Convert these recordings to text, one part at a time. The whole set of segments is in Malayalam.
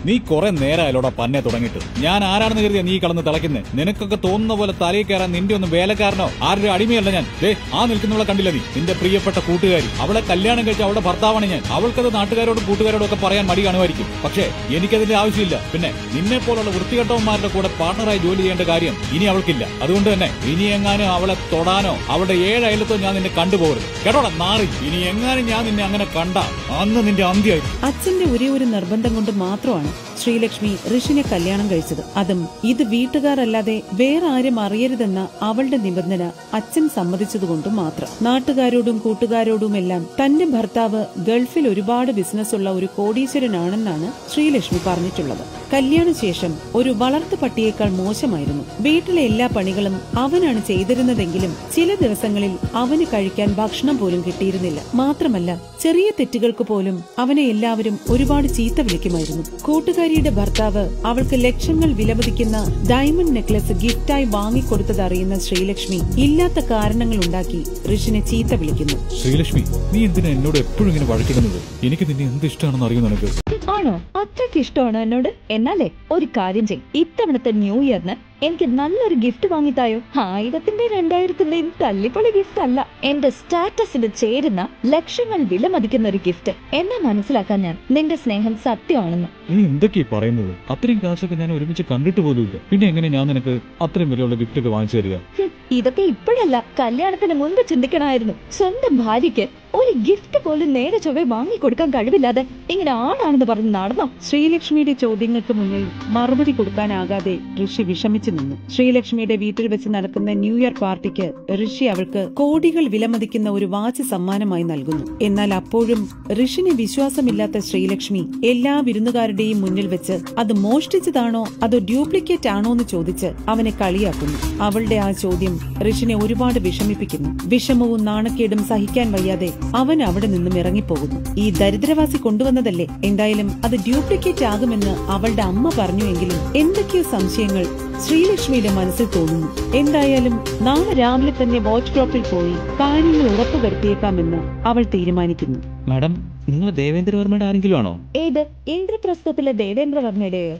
നീ കുറെ നേരമായാലോടാ പന്നെ തുടങ്ങിയിട്ട് ഞാൻ ആരാണെന്ന് കരുതിയാ നീ കളന്ന് തിളയ്ക്കുന്നത് നിനക്കൊക്കെ തോന്നുന്ന പോലെ തലയിൽ കയറാൻ നിന്റെ ഒന്നും വേലക്കാരനോ ആരുടെ അടിമയല്ല ഞാൻ ദേ ആ നിൽക്കുന്നവളെ കണ്ടില്ല നീ നിന്റെ പ്രിയപ്പെട്ട കൂട്ടുകാരി അവളെ കല്യാണം കഴിച്ച അവളുടെ ഭർത്താവാണ് ഞാൻ അവൾക്കത് നാട്ടുകാരോടും കൂട്ടുകാരോടും ഒക്കെ പറയാൻ മടി കാണുമായിരിക്കും പക്ഷേ എനിക്കതിന്റെ ആവശ്യമില്ല പിന്നെ നിന്നെ പോലുള്ള വൃത്തികെട്ടവന്മാരുടെ കൂടെ പാർട്ണറായി ജോലി ചെയ്യേണ്ട കാര്യം ഇനി അവൾക്കില്ല അതുകൊണ്ട് തന്നെ ഇനി എങ്ങാനും അവളെ തൊടാനോ അവളുടെ ഏഴ് അയലത്തോ ഞാൻ നിന്നെ കണ്ടുപോകരുത് കേട്ടോടാ നാറി ഇനി എങ്ങാനും ഞാൻ നിന്നെ അങ്ങനെ കണ്ട അന്ന് നിന്റെ അന്ത്യമായി അച്ഛന്റെ ഒരേ ഒരു നിർബന്ധം കൊണ്ട് മാത്രമാണ് ശ്രീലക്ഷ്മി ഋഷിനെ കല്യാണം കഴിച്ചത് അതും ഇത് വീട്ടുകാരല്ലാതെ വേറെ ആരും അറിയരുതെന്ന അവളുടെ നിബന്ധന അച്ഛൻ സമ്മതിച്ചതുകൊണ്ട് മാത്രം നാട്ടുകാരോടും കൂട്ടുകാരോടുമെല്ലാം തന്റെ ഭർത്താവ് ഗൾഫിൽ ഒരുപാട് ബിസിനസ് ഉള്ള ഒരു കോടീശ്വരനാണെന്നാണ് ശ്രീലക്ഷ്മി പറഞ്ഞിട്ടുള്ളത് കല്യാണശേഷം ഒരു വളർത്തു പട്ടിയേക്കാൾ മോശമായിരുന്നു വീട്ടിലെ എല്ലാ പണികളും അവനാണ് ചെയ്തിരുന്നതെങ്കിലും ചില ദിവസങ്ങളിൽ അവന് കഴിക്കാൻ ഭക്ഷണം പോലും കിട്ടിയിരുന്നില്ല മാത്രമല്ല ചെറിയ തെറ്റുകൾക്ക് പോലും അവനെ എല്ലാവരും ഒരുപാട് ചീത്ത വിളിക്കുമായിരുന്നു കൂട്ടുകാരിയുടെ ഭർത്താവ് അവൾക്ക് ലക്ഷങ്ങൾ വിലമതിക്കുന്ന ഡയമണ്ട് നെക്ലസ് ഗിഫ്റ്റായി വാങ്ങിക്കൊടുത്തത് അറിയുന്ന ശ്രീലക്ഷ്മി ഇല്ലാത്ത കാരണങ്ങൾ ഉണ്ടാക്കി ഋഷിനെ ചീത്ത വിളിക്കുന്നു ശ്രീലക്ഷ്മി നീ എന്തിനാ എന്നോട് എപ്പോഴും ഇങ്ങനെ വഴക്കിടുന്നത് എനിക്ക് നിന്നെ എന്ത് ഇഷ്ടമാണെന്ന് അറിയോ നിനക്ക് ആണോ അത്രയ്ക്ക് ഇഷ്ടമാണോ എന്നോട് എന്നാലേ ഒരു കാര്യം ചെയ്യും ഇത്തവണത്തെ ന്യൂ ഇയറിന് എനിക്ക് നല്ലൊരു ഗിഫ്റ്റ് വാങ്ങിത്തായോ ആയിരത്തിന്റെ രണ്ടായിരത്തിന്റെയും തല്ലിപ്പൊളി ഗിഫ്റ്റ് അല്ല എന്റെ സ്റ്റാറ്റസിന് ചേരുന്ന ലക്ഷങ്ങൾ വിലമതിക്കുന്ന ഒരു ഗിഫ്റ്റ് എന്നെ മനസ്സിലാക്കാൻ ഞാൻ നിന്റെ സ്നേഹം സത്യമാണെന്ന് നീ എന്തൊക്കെയാ പറയുന്നത് അത്രയും കാശൊക്കെ ഞാൻ ഒരുമിച്ച് കണ്ടിട്ട് പോലുമില്ല പിന്നെ എങ്ങനെ ഞാൻ നിനക്ക് അത്രയും വിലയുള്ള ഗിഫ്റ്റ് ഒക്കെ വാങ്ങിച്ചു തരിക ഹും, ഇതൊക്കെ ഇപ്പോഴല്ല കല്യാണത്തിന് മുൻപ് ചിന്തിക്കണമായിരുന്നു സ്വന്തം ഭാര്യയ്ക്ക് ഒരു ഗിഫ്റ്റ് പോലും നേരെ ചൊവ്വെ വാങ്ങിക്കൊടുക്കാൻ കഴിവില്ലാതെ ഇങ്ങനെ ആണാണെന്ന് പറഞ്ഞ് നടന്നോ ശ്രീലക്ഷ്മിയുടെ ചോദ്യങ്ങൾക്ക് മുന്നിൽ മറുപടി കൊടുക്കാനാകാതെ ഋഷി വിഷമിച്ചു നിന്നു ശ്രീലക്ഷ്മിയുടെ വീട്ടിൽ വെച്ച് നടക്കുന്ന ന്യൂ ഇയർ പാർട്ടിക്ക് ഋഷി അവൾക്ക് കോടികൾ വിലമതിക്കുന്ന ഒരു വാച്ച് സമ്മാനമായി നൽകുന്നു എന്നാൽ അപ്പോഴും ഋഷിന് വിശ്വാസമില്ലാത്ത ശ്രീലക്ഷ്മി എല്ലാ വിരുന്നുകാരുടെയും മുന്നിൽ വെച്ച് അത് മോഷ്ടിച്ചതാണോ അതോ ഡ്യൂപ്ലിക്കേറ്റ് ആണോ എന്ന് ചോദിച്ച് അവനെ കളിയാക്കുന്നു അവളുടെ ആ ചോദ്യം ഋഷിനെ ഒരുപാട് വിഷമിപ്പിക്കുന്നു വിഷമവും നാണക്കേടും സഹിക്കാൻ വയ്യാതെ അവൻ അവിടെ നിന്നും ഇറങ്ങിപ്പോകുന്നു ഈ ദരിദ്രവാസി കൊണ്ടുവന്നതല്ലേ എന്തായാലും അത് ഡ്യൂപ്ലിക്കേറ്റ് ആകുമെന്ന് അവളുടെ അമ്മ പറഞ്ഞുവെങ്കിലും എന്തൊക്കെയോ സംശയങ്ങൾ ശ്രീലക്ഷ്മിയുടെ മനസ്സിൽ തോന്നുന്നു എന്തായാലും നാളെ രാവിലെ തന്നെ വാച്ച് ഷോപ്പിൽ പോയി കാര്യങ്ങൾ ഉറപ്പുവരുത്തിയേക്കാമെന്ന് അവൾ തീരുമാനിക്കുന്നു മാഡം നിങ്ങൾ ദേവേന്ദ്രവർമ്മയുടെ ആരെങ്കിലും ആണോ ഏത് ഇന്ദ്രപ്രസ്ഥത്തിലെ ദേവേന്ദ്രവർമ്മയുടെയോ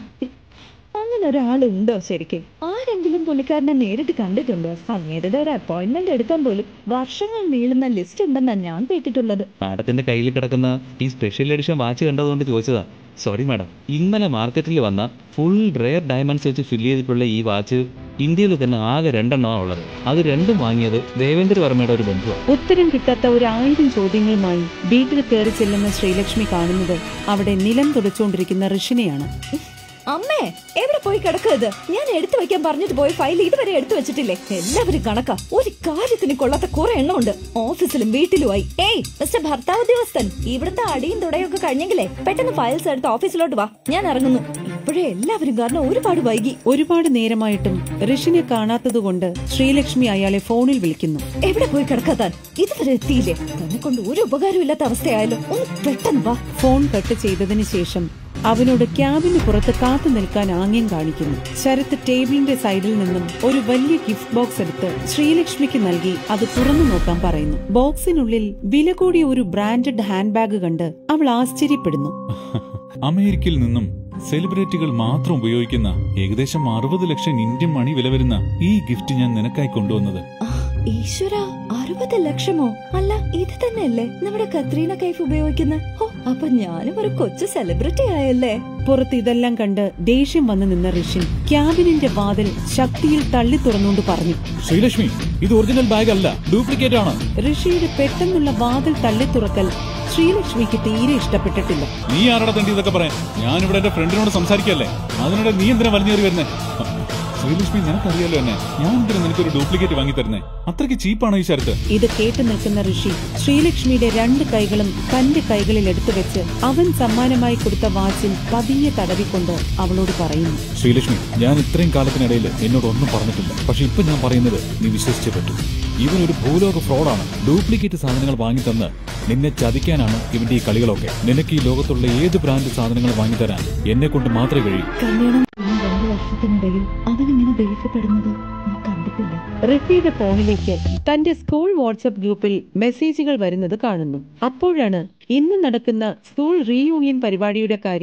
അങ്ങനെ ഒരാളുണ്ടോ ശരിക്കും ആരെങ്കിലും പുള്ളിക്കാരനെ നേരിട്ട് കണ്ടിട്ടുണ്ടോ അങ്ങേരുടെ ഒരു അപ്പോയിന്റ്മെന്റ് എടുക്കാൻ പോലും വർഷങ്ങൾ നീളുന്ന ലിസ്റ്റ് ഉണ്ടെന്നാണ് ഞാൻ കേട്ടിട്ടുള്ളത് മാഡത്തിന്റെ കയ്യിൽ കിടക്കുന്ന ഈ സ്പെഷ്യൽ എഡിഷൻ വാച്ച് കണ്ടതുകൊണ്ട് ചോദിച്ചതാ സോറി മാഡം ഇന്നലെ മാർക്കറ്റിൽ വന്ന ഫുൾ റെയർ ഡയമണ്ട്സ് വെച്ച് ഫില്ല് ചെയ്തിട്ടുള്ള ഈ വാച്ച് ഇന്ത്യയിൽ തന്നെ ആകെ രണ്ടെണ്ണമാണ് ഉള്ളത് അത് രണ്ടും വാങ്ങിയത് ദേവേന്ദ്രവർമ്മയുടെ ഒരു ബന്ധുവാണ് ഉത്തരം കിട്ടാത്ത ഒരു ആയിരം ചോദ്യങ്ങളുമായി വീട്ടിൽ കയറി ചെല്ലുന്ന ശ്രീലക്ഷ്മി കാണുന്നത് അവിടെ നിലം തുടച്ചുകൊണ്ടിരിക്കുന്ന ഋഷിനെയാണ് അമ്മേ എവിടെ പോയി കിടക്കത് ഞാൻ എടുത്തു വെക്കാൻ പറഞ്ഞിട്ട് പോയ ഫയൽ ഇതുവരെ എടുത്തു വെച്ചിട്ടില്ലേ എല്ലാവരും കണക്കാ ഒരു കാര്യത്തിന് കൊള്ളാത്ത കുറെ എണ്ണം ഉണ്ട് ഓഫീസിലും വീട്ടിലുമായി ഏയ് മിസ്റ്റർ ഭർത്താവ് ഉദ്യോഗസ്ഥൻ ഇവിടുത്തെ അടിയും തുടയൊക്കെ കഴിഞ്ഞെങ്കിലേ പെട്ടെന്ന് ഫയൽസ് എടുത്ത് ഓഫീസിലോട്ട് വാ ഞാൻ ഇറങ്ങുന്നു ഇപ്പോഴേ എല്ലാവരും കാരണം ഒരുപാട് വൈകി ഒരുപാട് നേരമായിട്ടും ഋഷിനെ കാണാത്തതുകൊണ്ട് ശ്രീലക്ഷ്മി അയാളെ ഫോണിൽ വിളിക്കുന്നു എവിടെ പോയി കിടക്കാത്താൻ ഇതുവരെ എത്തിയില്ലേ തന്നെ കൊണ്ട് ഒരു ഉപകാരമില്ലാത്ത അവസ്ഥയായാലും ഒന്ന് പെട്ടെന്ന് വാ ഫോൺ കട്ട് ചെയ്തതിന് ശേഷം അവനോട് ക്യാബിന് പുറത്ത് കാത്തു നിൽക്കാൻ ആംഗ്യം കാണിക്കുന്നു ശരത്ത് ടേബിളിന്റെ സൈഡിൽ നിന്നും ഒരു വലിയ ഗിഫ്റ്റ് ബോക്സ് എടുത്ത് ശ്രീലക്ഷ്മിക്ക് നൽകി അത് തുറന്നു നോക്കാൻ പറയുന്നു ബോക്സിനുള്ളിൽ വില കൂടിയ ഒരു ബ്രാൻഡഡ് ഹാൻഡ് ബാഗ് കണ്ട് അവൾ ആശ്ചര്യപ്പെടുന്നു അമേരിക്കയിൽ നിന്നും സെലിബ്രിറ്റികൾ മാത്രം ഉപയോഗിക്കുന്ന ഏകദേശം അറുപത് ലക്ഷം ഇന്ത്യൻ മണി വില വരുന്ന ഈ ഗിഫ്റ്റ് ഞാൻ നിനക്കായി കൊണ്ടുവന്നത് ആ, ഈശ്വര അറുപത് ലക്ഷമോ അല്ല ഇത് തന്നെയല്ലേ നമ്മുടെ കത്രീന കൈഫ് ഉപയോഗിക്കുന്നത് ഓ അപ്പൊ ഞാനും ഒരു കൊച്ചു സെലിബ്രിറ്റി ആയല്ലേ പുറത്ത് ഇതെല്ലാം കണ്ട് ദേഷ്യം വന്നു നിന്ന ഋഷി ക്യാബിനിന്റെ വാതിൽ ശക്തിയിൽ തള്ളി തുറന്നുകൊണ്ട് പറഞ്ഞു ശ്രീലക്ഷ്മി ഇത് ഒറിജിനൽ ബാഗ് അല്ല ഡ്യൂപ്ലിക്കേറ്റ് ആണ് ഋഷിയുടെ പെട്ടെന്നുള്ള വാതിൽ തള്ളി തുറക്കൽ ശ്രീലക്ഷ്മിക്ക് തീരെ ഇഷ്ടപ്പെട്ടിട്ടില്ല നീ ആരുടെ തണ്ടി ഇതൊക്കെ പറയാൻ ഞാനിവിടെ എന്റെ ഫ്രണ്ടിനോട് സംസാരിക്കല്ലേ അതിനിടെ നീ എന്തിനാ വലിഞ്ഞേറി വരുന്നേ ശ്രീലക്ഷ്മി നിനക്കറിയാലോ എന്നെ ഞാൻ എന്തിനാ നിനക്കൊരു ഡ്യൂപ്ലിക്കേറ്റ് വാങ്ങി തരുന്നേ അത്രയ്ക്ക് ചീപ്പാണ് ഈ ശരത്ത് ഇത് കേട്ടു നിൽക്കുന്ന ഋഷി ശ്രീലക്ഷ്മിയുടെ രണ്ട് കൈകളും തന്റെ കൈകളിൽ എടുത്തു വെച്ച് അവൻ സമ്മാനമായി കൊടുത്ത വാച്ചിൽ പതിയെ തടവിക്കൊണ്ട് അവളോട് പറയുന്നു ശ്രീലക്ഷ്മി ഞാൻ ഇത്രയും കാലത്തിനിടയിൽ എന്നോട് ഒന്നും പറഞ്ഞിട്ടില്ല പക്ഷെ ഇപ്പൊ ഞാൻ പറയുന്നത് നീ വിശ്വസിച്ചേ പറ്റൂ ഇവൻ ഒരു ഭൂലോക ഫ്രോഡാണ് ഡ്യൂപ്ലിക്കേറ്റ് സാധനങ്ങൾ വാങ്ങി തന്ന് നിന്നെ ചതിക്കാനാണ് ഇവന്റെ ഈ കളികളൊക്കെ നിനക്ക് ഈ ലോകത്തുള്ള ഏത് ബ്രാൻഡ് സാധനങ്ങൾ വാങ്ങിത്തരാൻ എന്നെ കൊണ്ട് മാത്രമേ കഴിയൂ കല്യാണം കഴിഞ്ഞ രണ്ടു വർഷത്തിനിടയിൽ അവനിങ്ങനെ ദേഷ്യപ്പെടുന്നത് ഞാൻ കണ്ടിട്ടില്ല ഋഷിയുടെ ഫോണിലേക്ക് തന്റെ സ്കൂൾ വാട്സ്ആപ്പ് ഗ്രൂപ്പിൽ മെസ്സേജുകൾ വരുന്നത് കാണുന്നു അപ്പോഴാണ് ഇന്ന് നടക്കുന്ന സ്കൂൾ റീയൂണിയൻ പരിപാടിയുടെ കാര്യം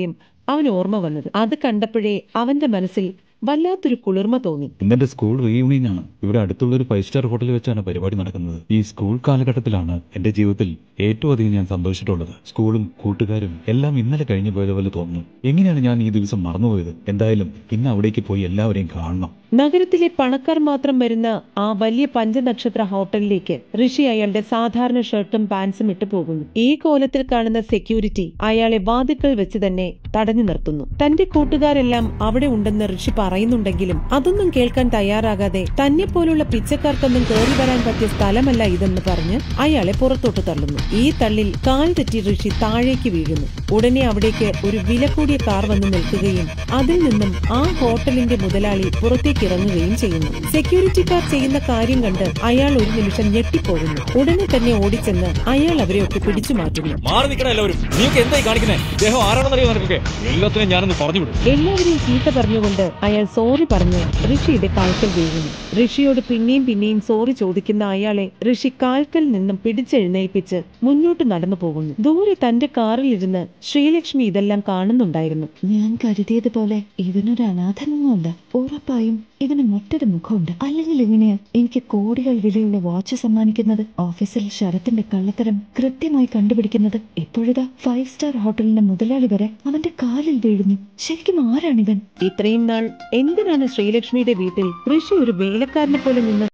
അവൻ ഓർമ്മ വന്നത് അത് കണ്ടപ്പോഴേ അവന്റെ മനസ്സിൽ വല്ലാത്തൊരു കുളിർമ തോന്നി ഇന്നെന്റെ സ്കൂൾ റീയൂണിയൻ ആണ് ഇവിടെ അടുത്തുള്ള ഒരു ഫൈവ് സ്റ്റാർ ഹോട്ടലിൽ വെച്ചാണ് പരിപാടി നടക്കുന്നത് ഈ സ്കൂൾ കാലഘട്ടത്തിലാണ് എന്റെ ജീവിതത്തിൽ ഏറ്റവും അധികം ഞാൻ സന്തോഷിച്ചിട്ടുള്ളത് സ്കൂളും കൂട്ടുകാരും എല്ലാം ഇന്നലെ കഴിഞ്ഞു പോയതുപോലെ തോന്നുന്നു എങ്ങനെയാണ് ഞാൻ ഈ ദിവസം മറന്നുപോയത് എന്തായാലും ഇന്ന് അവിടേക്ക് പോയി എല്ലാവരെയും കാണണം നഗരത്തിലെ പണക്കാർ മാത്രം വരുന്ന ആ വലിയ പഞ്ചനക്ഷത്ര ഹോട്ടലിലേക്ക് ഋഷി അയാളുടെ സാധാരണ ഷർട്ടും പാൻസും ഇട്ടു പോകുന്നു ഈ കോലത്തിൽ കാണുന്ന സെക്യൂരിറ്റി അയാളെ വാതിൽക്കൽ വെച്ച് തന്നെ തടഞ്ഞു നിർത്തുന്നു തന്റെ കൂട്ടുകാരെല്ലാം അവിടെ ഉണ്ടെന്ന് ഋഷി പറയുന്നുണ്ടെങ്കിലും അതൊന്നും കേൾക്കാൻ തയ്യാറാകാതെ തന്നെ പോലുള്ള പിച്ചക്കാർക്കൊന്നും കയറി വരാൻ പറ്റിയ സ്ഥലമല്ല ഇതെന്ന് പറഞ്ഞ് അയാളെ പുറത്തോട്ട് തള്ളുന്നു ഈ തള്ളിൽ കാൽ തെറ്റി ഋഷി താഴേക്ക് വീഴുന്നു ഉടനെ അവിടേക്ക് ഒരു വില കൂടിയ കാർ വന്ന് നിൽക്കുകയും അതിൽ നിന്നും ആ ഹോട്ടലിന്റെ മുതലാളി പുറത്തേക്ക് ഇറങ്ങുകയും ചെയ്യുന്നു സെക്യൂരിറ്റിക്കാർ ചെയ്യുന്ന കാര്യം കണ്ട് അയാൾ ഒരു നിമിഷം ഞെട്ടിപ്പോകുന്നു ഉടനെ തന്നെ ഓടിച്ചെന്ന് അയാൾ അവരെയൊക്കെ പിടിച്ചു മാറ്റുന്നു മാറി നിൽക്കണം എല്ലാവരും നീക്ക് എന്തായി കാണിക്കുന്നേ ദേഹം ആരാണെന്നറിയോ നിനക്കൊക്കെ എല്ലാത്തിനും ഞാനൊന്ന് പറഞ്ഞു വിടും എല്ലാവരെയും ചീത്ത പറഞ്ഞുകൊണ്ട് അയാൾ സോറി പറഞ്ഞ് ഋഷിയുടെ കാൽക്കൽ വീഴുന്നു ഋഷിയോട് പിന്നെയും പിന്നെയും സോറി ചോദിക്കുന്ന അയാളെ ഋഷി കാൽക്കൽ നിന്നും പിടിച്ചെഴുന്നേൽപ്പിച്ച് മുന്നോട്ട് നടന്നു പോകുന്നു ദൂരെ തന്റെ കാറിൽ ഇരുന്ന് ശ്രീലക്ഷ്മി ഇതെല്ലാം കാണുന്നുണ്ടായിരുന്നു ഞാൻ കരുതിയതുപോലെ ഇവനൊരു അനാഥനൊന്നുമല്ല ഉറപ്പായും ഇവന് മറ്റൊരു മുഖമുണ്ട് അല്ലെങ്കിൽ എങ്ങനെയാ എനിക്ക് കോടികൾ വിലയുള്ള വാച്ച് സമ്മാനിക്കുന്നത് ഓഫീസിൽ ശരത്തിന്റെ കള്ളത്തരം കൃത്യമായി കണ്ടുപിടിക്കുന്നത് ഇപ്പോഴിതാ ഫൈവ് സ്റ്റാർ ഹോട്ടലിന്റെ മുതലാളി വരെ അവന്റെ കാലിൽ വീഴുന്നു ശരിക്കും ആരാണിവൻ ഇത്രയും നാൾ എന്തിനാണ് ശ്രീലക്ഷ്മിയുടെ വീട്ടിൽ ഋഷി ഒരു വേലക്കാരനെ പോലെ നിന്ന്